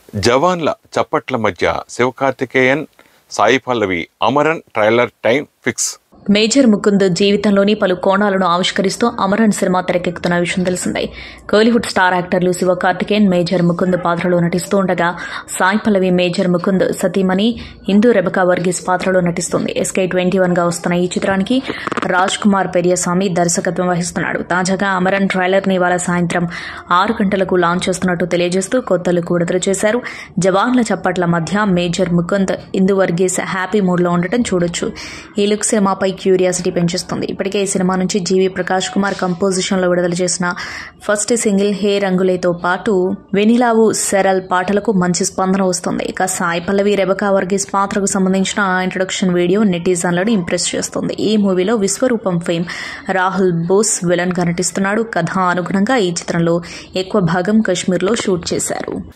జవాన్ల చప్పట్ల మధ్య Sivakarthikeyan Sai Pallavi Amaran trailer time fix major Mukund జీవితంలోని పలు కోణాలను ఆవిష్కరిస్తూ అమరన్ సినిమా తెరకెక్కుతున్న విషయం తెలిసిందే కోలీవుడ్ స్టార్ యాక్టర్లు శివకార్తికేయన్ మేజర్ ముకుంద్ పాత్రలో నటిస్తూ ఉండగా సాయి పల్లవి మేజర్ ముకుంద్ సతీమణి హిందూ రెబకా వర్గీస్ పాత్రలో నటిస్తుంది ఎస్కే ట్వంటీ వన్ గా వస్తున్న ఈ చిత్రానికి రాజ్ కుమార్ పెరియస్వామి దర్శకత్వం వహిస్తున్నాడు తాజాగా అమరన్ ట్రైలర్ ని ఇవాళ సాయంత్రం ఆరు గంటలకు లాంచ్ చేస్తున్నట్టు తెలియజేస్తూ కొత్త లుక్ విడుదల చేశారు జవాన్ల చప్పట్ల మధ్య major Mukund Indhu Varghese happy mood లో ఉండటం చూడొచ్చు ఈ లుక్ సినిమాపై క్యూరియాసిటీ పెంచేస్తుంది ఇప్పటికే ఈ సినిమా నుంచి జీవి ప్రకాష్ కుమార్ కంపోజిషన్ లో విడుదల చేసిన ఫస్ట్ సింగిల్ హే రంగులేతో పాటు వెనిలావు సెరల్ పాటలకు మంచి స్పందన వస్తుంది ఇక సాయి పల్లవి రెబకా వర్గీస్ పాత్రకు సంబంధించిన ఇంట్రొడక్షన్ వీడియో నెటిజన్లను ఇంప్రెస్ చేస్తుంది ఈ మూవీలో విశ్వరూపం ఫేమ్ రాహుల్ బోస్ విలన్ గా నటిస్తున్నాడు కథ అనుగుణంగా ఈ చిత్రంలో ఎక్కువ భాగం కశ్మీర్లో షూట్ చేశారు